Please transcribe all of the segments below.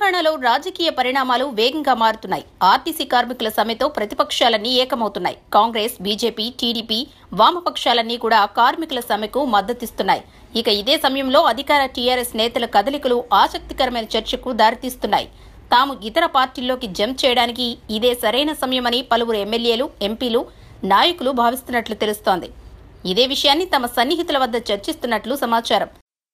తెలంగాణలో రాజకీయ పరిణామాలు వేగంగా మారుతున్నాయి ఆర్టీసీ కార్మికుల సమ్మెతో ప్రతిపక్షాలన్నీ ఏకమవుతున్నాయి కాంగ్రెస్ బీజేపీ టీడీపీ వామపక్షాలన్నీ కూడా కార్మికుల సమ్మెకు మద్దతిస్తున్నాయి ఇక ఇదే సమయంలో అధికార టీఆర్ఎస్ నేతల కదలికలు ఆసక్తికరమైన చర్చకు దారితీస్తున్నాయి తాము ఇతర పార్టీల్లోకి జంప్ చేయడానికి ఇదే సరైన సమయమని పలువురు ఎమ్మెల్యేలు ఎంపీలు నాయకులు భావిస్తున్నట్లు తెలుస్తోంది ఇదే విషయాన్ని తమ సన్నిహితుల వద్ద చర్చిస్తున్నట్లు సమాచారం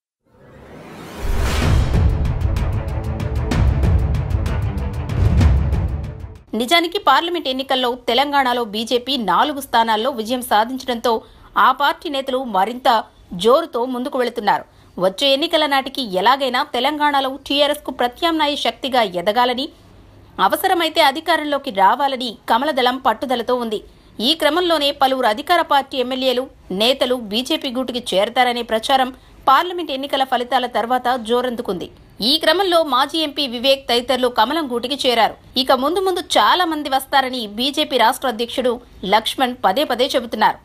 నిజానికి పార్లమెంట్ ఎన్నికల్లో తెలంగాణలో బీజేపీ నాలుగు స్థానాల్లో విజయం సాధించడంతో ఆ పార్టీ నేతలు మరింత జోరుతో ముందుకు వెళుతున్నారు వచ్చే ఎన్నికల నాటికి ఎలాగైనా తెలంగాణలో టీఆర్ఎస్ కు ప్రత్యామ్నాయ శక్తిగా ఎదగాలని అవసరమైతే అధికారంలోకి రావాలని కమలదళం పట్టుదలతో ఉంది ఈ క్రమంలోనే పలువురు అధికార పార్టీ ఎమ్మెల్యేలు నేతలు బీజేపీ గూటికి చేరతారనే ప్రచారం పార్లమెంట్ ఎన్నికల ఫలితాల తర్వాత జోరందుకుంది ఈ క్రమంలో మాజీ ఎంపీ వివేక్ తదితరులు కమలం గూటికి చేరారు ఇక ముందు ముందు చాలా మంది వస్తారని బీజేపీ రాష్ట్ర అధ్యక్షుడు లక్ష్మణ్ పదే పదే చెబుతున్నారు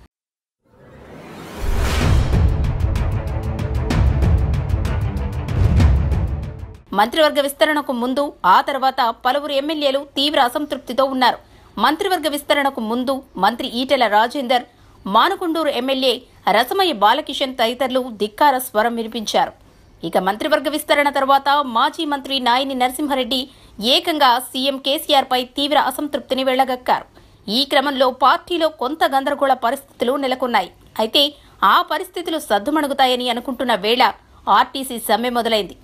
మంత్రివర్గ విస్తరణకు ముందు ఆ తర్వాత పలువురు ఎమ్మెల్యేలు తీవ్ర అసంతృప్తితో ఉన్నారు మంత్రివర్గ విస్తరణకు ముందు మంత్రి ఈటెల రాజేందర్ మానుకొండూరు ఎమ్మెల్యే రసమయ్య బాలకిషన్ తదితరులు ధిక్కార స్వరం వినిపించారు ఇక మంత్రివర్గ విస్తరణ తర్వాత మాజీ మంత్రి నాయిని నరసింహారెడ్డి ఏకంగా సీఎం కేసీఆర్ పై తీవ్ర అసంతృప్తిని వెళ్లగక్కారు ఈ క్రమంలో పార్టీలో కొంత గందరగోళ పరిస్థితులు నెలకొన్నాయి అయితే ఆ పరిస్థితులు సద్దుమణుగుతాయని అనుకుంటున్న వేళ ఆర్టీసీ సమ్మె మొదలైంది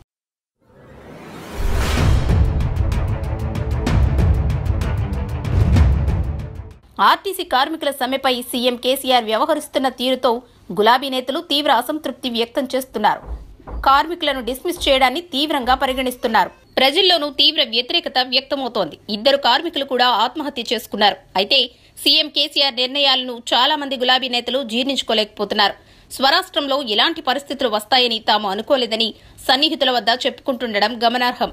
ఆర్టీసీ కార్మికుల సమ్మెపై సీఎం కేసీఆర్ వ్యవహరిస్తున్న తీరుతో గులాబీ నేతలు తీవ్ర అసంతృప్తి వ్యక్తం చేస్తున్నారు కార్మికులను డిస్మిస్ చేయడాన్ని తీవ్రంగా పరిగణిస్తున్నారు ప్రజల్లోనూ తీవ్ర వ్యతిరేకత వ్యక్తమవుతోంది ఇద్దరు కార్మికులు కూడా ఆత్మహత్య చేసుకున్నారు అయితే సీఎం కేసీఆర్ నిర్ణయాలను చాలా మంది గులాబీ నేతలు జీర్ణించుకోలేకపోతున్నారు స్వరాష్ట్రంలో ఇలాంటి పరిస్థితులు వస్తాయని తాము అనుకోలేదని సన్నిహితుల వద్ద చెప్పుకుంటుండడం గమనార్హం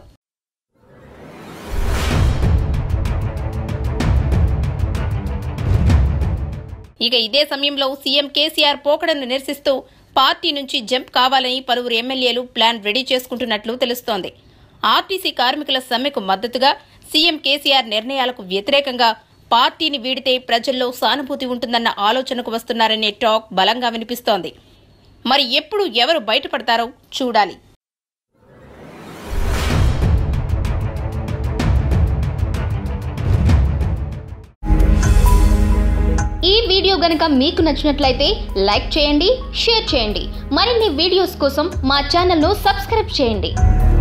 ఇక ఇదే సమయంలో సీఎం కేసీఆర్ పోకడను నిరసిస్తూ పార్టీ నుంచి జంప్ కావాలని పలువురు ఎమ్మెల్యేలు ప్లాన్ రెడీ చేసుకుంటున్నట్లు తెలుస్తోంది ఆర్టీసీ కార్మికుల సమ్మెకు మద్దతుగా సీఎం కేసీఆర్ నిర్ణయాలకు వ్యతిరేకంగా పార్టీని వీడితే ప్రజల్లో సానుభూతి ఉంటుందన్న ఆలోచనకు వస్తున్నారనే టాక్ బలంగా వినిపిస్తోంది మరి ఎప్పుడు ఎవరు బయటపడతారో చూడాలి ఈ వీడియో గనుక మీకు నచ్చినట్లయితే లైక్ చేయండి షేర్ చేయండి మరిన్ని వీడియోస్ కోసం మా ఛానల్ను సబ్స్క్రైబ్ చేయండి